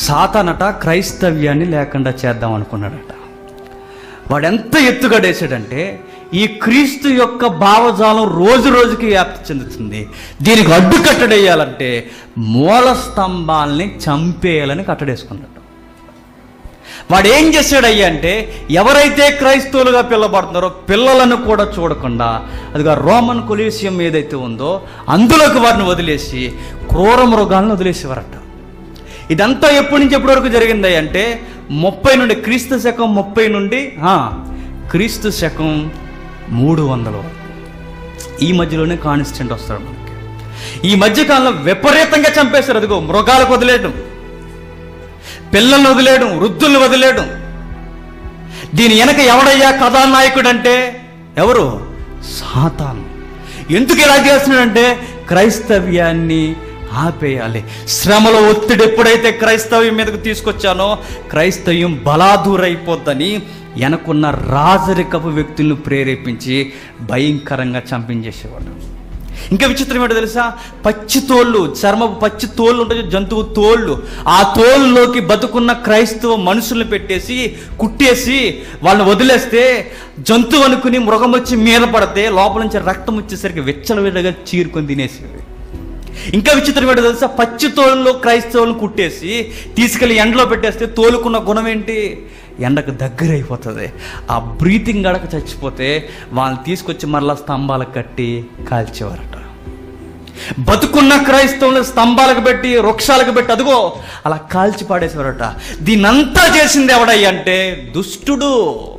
సాతానట క్రైస్తవ్యాన్ని లేకుండా చేద్దాం అనుకున్నాడట వాడు ఎంత ఎత్తుగడేశాడంటే ఈ క్రీస్తు యొక్క భావజాలం రోజు రోజుకి వ్యాప్తి చెందుతుంది దీనికి అడ్డు కట్టడేయాలంటే మూల స్తంభాల్ని చంపేయాలని కట్టడేసుకున్నాడు వాడు ఏం చేశాడయ్యా అంటే ఎవరైతే క్రైస్తవులుగా పిల్లబడుతున్నారో పిల్లలను కూడా చూడకుండా అదిగా రోమన్ కొలీసియం ఏదైతే ఉందో అందులోకి వారిని వదిలేసి క్రూర మృగాలను వదిలేసేవారట ఇదంతా ఎప్పటి నుంచి ఎప్పటి వరకు జరిగింది అంటే ముప్పై నుండి క్రీస్తు శకం ముప్పై నుండి ఆ, క్రీస్తు శకం మూడు వందల వరకు ఈ మధ్యలోనే కాన్స్టెంట్ వస్తాడు మనకి ఈ మధ్యకాలంలో విపరీతంగా చంపేశారు అదిగో మృగాలకు వదిలేయడం పిల్లల్ని వదిలేయడం వృద్ధుల్ని వదిలేయడం దీని వెనక ఎవడయ్యా కథానాయకుడు అంటే ఎవరు సాతాను ఎందుకు ఇలా చేస్తున్నాడంటే క్రైస్తవ్యాన్ని ఆపేయాలి శ్రమలో ఒత్తిడి ఎప్పుడైతే క్రైస్తవ్యం మీదకు తీసుకొచ్చానో క్రైస్తవ్యం బలాదూరైపోద్దని వెనకున్న రాజరికపు వ్యక్తులను ప్రేరేపించి భయంకరంగా చంపించేసేవాడు ఇంకా విచిత్రం ఏంటో తెలుసా పచ్చి తోళ్ళు చర్మపు పచ్చి తోళ్ళు ఉంటాయి జంతువు తోళ్ళు ఆ తోళ్ళలోకి బతుకున్న క్రైస్తవ మనుషుల్ని పెట్టేసి కుట్టేసి వాళ్ళని వదిలేస్తే జంతువు అనుకుని మృగం వచ్చి మీద పడితే లోపల నుంచి రక్తం వచ్చేసరికి విచ్చలవిడగా చీరుకొని తినేసేవి ఇంకా విచిత్రం ఏంటో తెలుసా పచ్చి తోలులో క్రైస్తవులను కుట్టేసి తీసుకెళ్లి ఎండలో పెట్టేస్తే తోలుకున్న గుణం ఏంటి ఎండకు దగ్గర అయిపోతుంది ఆ బ్రీతింగ్ గడక చచ్చిపోతే వాళ్ళని తీసుకొచ్చి మరలా స్తంభాలకు కట్టి కాల్చేవారట బతుకున్న క్రైస్తవులను స్తంభాలకు పెట్టి వృక్షాలకు పెట్టి అదిగో అలా కాల్చి పాడేసేవారట దీనంతా చేసింది ఎవడయ్య అంటే దుష్టుడు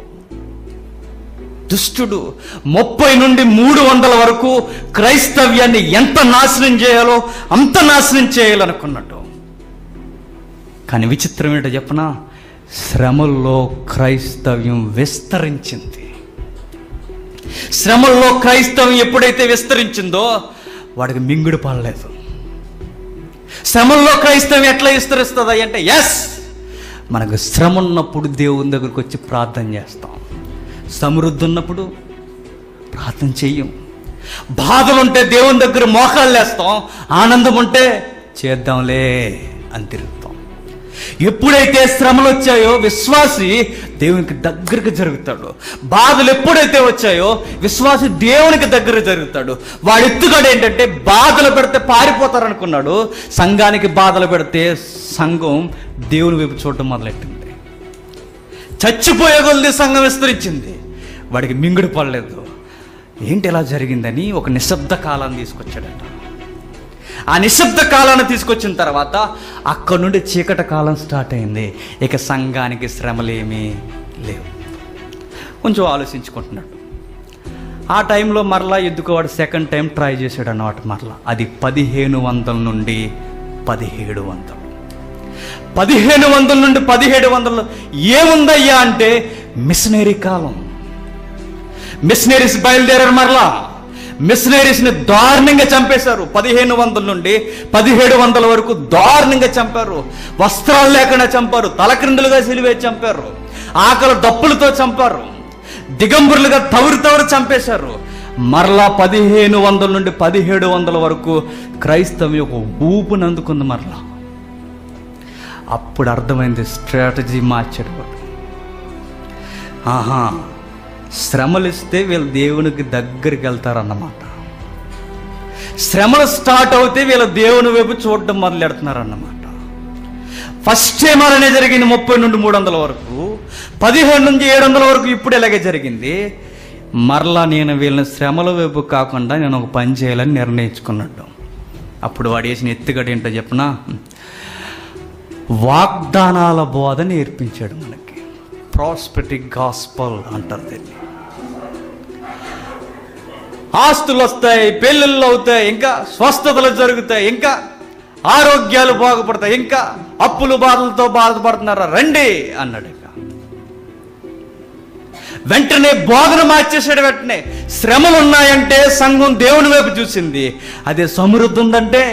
దుష్టుడు ముప్పై నుండి మూడు వందల వరకు క్రైస్తవ్యాన్ని ఎంత నాశనం చేయాలో అంత నాశనం చేయాలనుకున్నట్టు కానీ విచిత్రం ఏంటో చెప్పనా శ్రమల్లో క్రైస్తవ్యం విస్తరించింది శ్రమల్లో క్రైస్తవం ఎప్పుడైతే విస్తరించిందో వాడికి మింగుడు పడలేదు శ్రమల్లో క్రైస్తవం ఎట్లా విస్తరిస్తుంది అంటే ఎస్ మనకు శ్రమ ఉన్నప్పుడు దేవుని దగ్గరికి వచ్చి ప్రార్థన చేస్తాం సమృద్ధి ఉన్నప్పుడు ప్రార్థన చెయ్యం బాధలు ఉంటే దేవుని దగ్గర మోకాళ్ళు వేస్తాం ఆనందం ఉంటే చేద్దాంలే అని తిరుగుతాం ఎప్పుడైతే శ్రమలు వచ్చాయో విశ్వాసి దేవునికి దగ్గరకు జరుగుతాడు బాధలు ఎప్పుడైతే వచ్చాయో విశ్వాసి దేవునికి దగ్గర జరుగుతాడు వాడు ఎత్తుగాడు ఏంటంటే బాధలు పెడితే పారిపోతారు అనుకున్నాడు సంఘానికి బాధలు పెడితే సంఘం దేవుని వైపు చూడటం మొదలెట్టింది చచ్చిపోయే కొద్ది సంఘం విస్తరించింది వాడికి మింగుడు పడలేదు ఏంటి ఇలా జరిగిందని ఒక నిశ్శబ్ద కాలాన్ని తీసుకొచ్చాడట ఆ నిశ్శబ్ద కాలాన్ని తీసుకొచ్చిన తర్వాత అక్కడి నుండి చీకట కాలం స్టార్ట్ అయింది ఇక సంఘానికి శ్రమలేమీ లేవు కొంచెం ఆలోచించుకుంటున్నాడు ఆ టైంలో మరలా ఎందుకు వాడు సెకండ్ టైం ట్రై చేశాడు అన్నమాట మరలా అది పదిహేను వందల నుండి పదిహేడు వందలు పదిహేను వందల నుండి పదిహేడు వందలు ఏముందయ్యా అంటే మిషనరీ కాలం మిషనరీస్ బయలుదేరారు మరలా మిషనరీస్ని దారుణంగా చంపేశారు పదిహేను వందల నుండి పదిహేడు వందల వరకు దారుణంగా చంపారు వస్త్రాలు లేకుండా చంపారు తలక్రిందులుగా సిలివే చంపారు ఆకలి దప్పులతో చంపారు దిగంబరులుగా తవురు తవురు చంపేశారు మరలా పదిహేను వందల నుండి పదిహేడు వందల వరకు క్రైస్తవం యొక్క ఊపుని అందుకుంది మరలా అప్పుడు అర్థమైంది స్ట్రాటజీ మార్చాడు వాడు ఆహా శ్రమలు ఇస్తే వీళ్ళు దేవునికి దగ్గరికి వెళ్తారన్నమాట శ్రమలు స్టార్ట్ అవుతే వీళ్ళ దేవుని వైపు చూడడం మొదలెడుతున్నారన్నమాట ఫస్ట్ టైం అలానే జరిగింది ముప్పై నుండి మూడు వందల వరకు పదిహేడు నుంచి ఏడు వందల వరకు ఇప్పుడు ఇలాగే జరిగింది మరలా నేను వీళ్ళని శ్రమల వైపు కాకుండా నేను ఒక పని చేయాలని నిర్ణయించుకున్నట్టు అప్పుడు వాడు వేసిన ఎత్తుగడ ఏంటో చెప్పనా వాగ్దానాల బోధ నేర్పించాడు మనకి ప్రాస్పెటిక్ గాస్పల్ అంటారు దీన్ని ఆస్తులు వస్తాయి పెళ్ళిళ్ళు అవుతాయి ఇంకా స్వస్థతలు జరుగుతాయి ఇంకా ఆరోగ్యాలు బాగుపడతాయి ఇంకా అప్పులు బాధలతో బాధపడుతున్నారా రండి అన్నాడు ఇక వెంటనే బోధన మార్చేసాడు వెంటనే శ్రమలు ఉన్నాయంటే సంఘం దేవుని వైపు చూసింది అదే సమృద్ధి ఉందంటే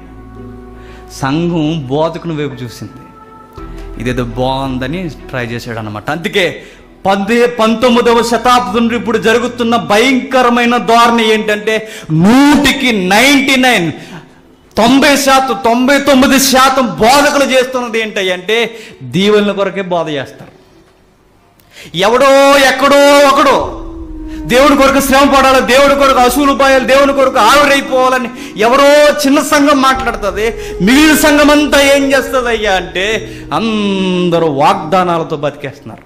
సంఘం బోధకుని వైపు చూసింది ఇదేదో బాగుందని ట్రై చేశాడు అనమాట అందుకే పది పంతొమ్మిదవ శతాబ్దం నుండి ఇప్పుడు జరుగుతున్న భయంకరమైన ధోరణి ఏంటంటే నూటికి నైంటీ నైన్ తొంభై శాతం తొంభై తొమ్మిది శాతం బోధకులు చేస్తున్నది ఏంటంటే దీవెనల కొరకే బోధ చేస్తారు ఎవడో ఎక్కడో ఒకడో దేవుడి కొరకు శ్రమ పడాలి దేవుడి కొరకు అసూలు పోయాలి దేవుడి కొరకు ఆవిరైపోవాలని ఎవరో చిన్న సంఘం మాట్లాడుతుంది మిగిలిన సంఘం అంతా ఏం చేస్తుంది అయ్యా అంటే అందరూ వాగ్దానాలతో బతికేస్తున్నారు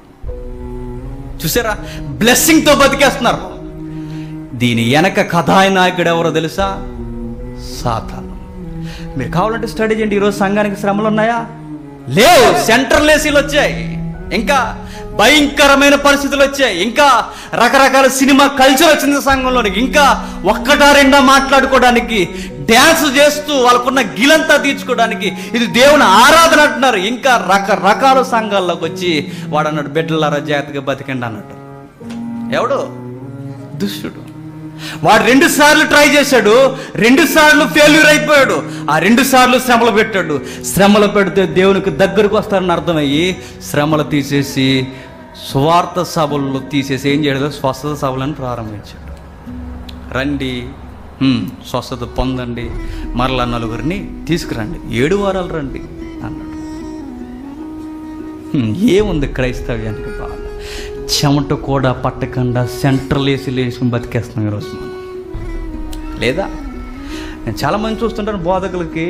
చూసారా బ్లెస్సింగ్తో బతికేస్తున్నారు దీని వెనక కథానాయకుడు ఎవరో తెలుసా సాతాను మీరు కావాలంటే స్టడీ చేయండి ఈరోజు సంఘానికి శ్రమలు ఉన్నాయా లేవు సెంట్రల్ ఏసీలు వచ్చాయి ఇంకా భయంకరమైన పరిస్థితులు వచ్చాయి ఇంకా రకరకాల సినిమా కల్చర్ వచ్చింది సంఘంలోనికి ఇంకా ఒక్కటా రెండా మాట్లాడుకోవడానికి డ్యాన్స్ చేస్తూ వాళ్ళకున్న గిలంతా తీర్చుకోవడానికి ఇది దేవుని ఆరాధన అంటున్నారు ఇంకా రకరకాల సంఘాల్లోకి వచ్చి వాడు అన్నాడు బిడ్డలారా జాగ్రత్తగా బతికండి అన్నట్టు ఎవడు దుష్టుడు వాడు రెండు సార్లు ట్రై చేశాడు రెండు సార్లు ఫెయిల్యూర్ అయిపోయాడు ఆ రెండు సార్లు శ్రమలు పెట్టాడు శ్రమలు పెడితే దేవునికి దగ్గరకు వస్తారని అర్థమయ్యి శ్రమలు తీసేసి స్వార్థ సభల్లో తీసేసి ఏం చేయలేదు స్వస్థత సభలను ప్రారంభించాడు రండి హ్మ్, స్వస్థత పొందండి మరలా నలుగురిని తీసుకురండి ఏడు వారాలు రండి అన్నాడు హ్మ్, ఏముంది క్రైస్తవ్యానికి బాధ చెమట కూడా పట్టకుండా సెంట్రల్ ఏసీలు వేసుకుని బతికేస్తున్నాం ఈరోజు మనం లేదా నేను చాలామంది చూస్తుంటాను బోధకులకి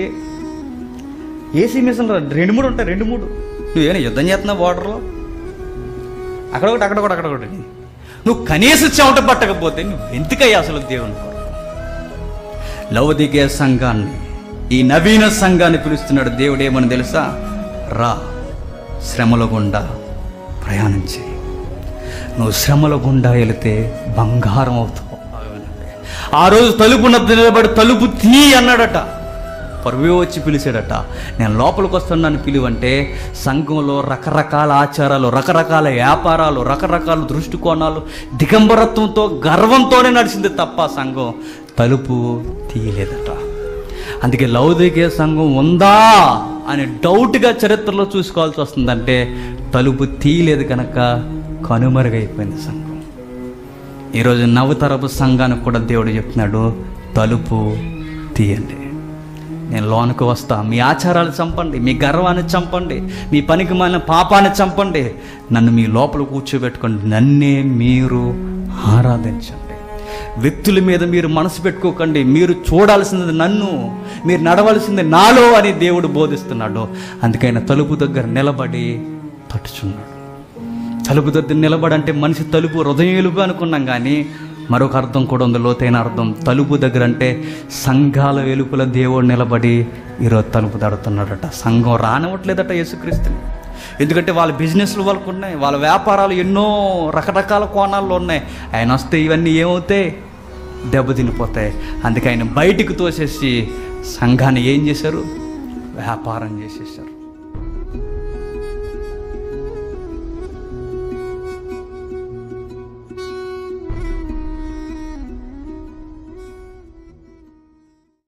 ఏసీ మిషన్లు రెండు మూడు ఉంటాయి రెండు మూడు నువ్వేనా యుద్ధం చేస్తున్నావు బోర్డర్లో అక్కడ ఒకటి అక్కడ ఒకటి అక్కడ ఒకటి నువ్వు కనీసం చెమట పట్టకపోతే నువ్వు ఎందుకయ్యా అసలు దేవుని కొరకు లవదిగే సంఘాన్ని ఈ నవీన సంఘాన్ని పిలుస్తున్నాడు దేవుడు ఏమని తెలుసా రా శ్రమల గుండా ప్రయాణం చేయి నువ్వు శ్రమల గుండా వెళితే బంగారం అవుతావు ఆ రోజు తలుపు నద్ద నిలబడి తలుపు తీ అన్నాడట పరువే వచ్చి పిలిచాడట నేను లోపలికి వస్తున్నాను పిలువంటే సంఘంలో రకరకాల ఆచారాలు రకరకాల వ్యాపారాలు రకరకాల దృష్టికోణాలు దిగంబరత్వంతో గర్వంతోనే నడిచింది తప్ప సంఘం తలుపు తీయలేదట అందుకే లౌదికే సంఘం ఉందా అని డౌట్గా చరిత్రలో చూసుకోవాల్సి వస్తుందంటే తలుపు తీయలేదు కనుక కనుమరుగైపోయింది సంఘం ఈరోజు నవతరపు సంఘానికి కూడా దేవుడు చెప్తున్నాడు తలుపు తీయండి నేను లోనికి వస్తా మీ ఆచారాలు చంపండి మీ గర్వాన్ని చంపండి మీ పనికి మాలిన పాపాన్ని చంపండి నన్ను మీ లోపల కూర్చోబెట్టుకోండి నన్నే మీరు ఆరాధించండి వ్యక్తుల మీద మీరు మనసు పెట్టుకోకండి మీరు చూడాల్సింది నన్ను మీరు నడవలసింది నాలో అని దేవుడు బోధిస్తున్నాడు అందుకైనా తలుపు దగ్గర నిలబడి తట్టుచున్నాడు తలుపు దగ్గర నిలబడంటే మనిషి తలుపు హృదయం ఎలుగు అనుకున్నాం కానీ మరొక అర్థం కూడా ఉంది లోతైన అర్థం తలుపు దగ్గర అంటే సంఘాల వెలుపుల దేవుడు నిలబడి ఈరోజు తలుపు తడుతున్నాడట సంఘం రానివ్వట్లేదట యేసుక్రీస్తుని ఎందుకంటే వాళ్ళ బిజినెస్లు వాళ్ళకు ఉన్నాయి వాళ్ళ వ్యాపారాలు ఎన్నో రకరకాల కోణాల్లో ఉన్నాయి ఆయన వస్తే ఇవన్నీ ఏమవుతాయి దెబ్బతినిపోతాయి అందుకే ఆయన బయటికి తోసేసి సంఘాన్ని ఏం చేశారు వ్యాపారం చేసేసారు